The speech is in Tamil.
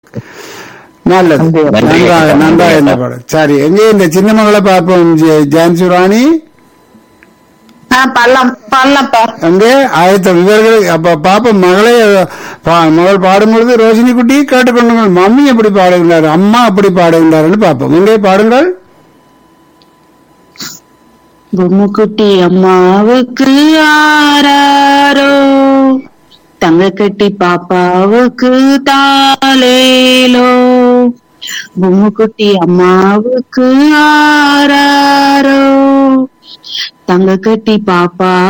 நல்லது நன்றி. நன்றாக நன்றாக என்ன பாடம் சரி எங்கே இந்த சின்ன மகளை பார்ப்போம் ஜெ- ஜான்சி ராணி ஆ பள்ளம் பள்ளம்ப்பா அங்கே ஆயத்தம் இவர்கள் அப்ப பாப்ப மகளை பா- மகள் பாடும்பொழுது ரோஷினி குட்டி கேட்டுக்கொண்டுங்கள் மம்மி எப்படி பாடுகின்றார் அம்மா எப்படி பாடுகின்றார்னு பார்ப்போம் எங்கே பாடுங்கள் பொம்முக்குட்டி அம்மாவுக்கு ஆராரோ தங்க கட்டி பாப்பாவுக்கு தாலேலோ பொம்முக்குட்டி அம்மாவுக்கு ஆராரோ தங்க கட்டி பாப்பா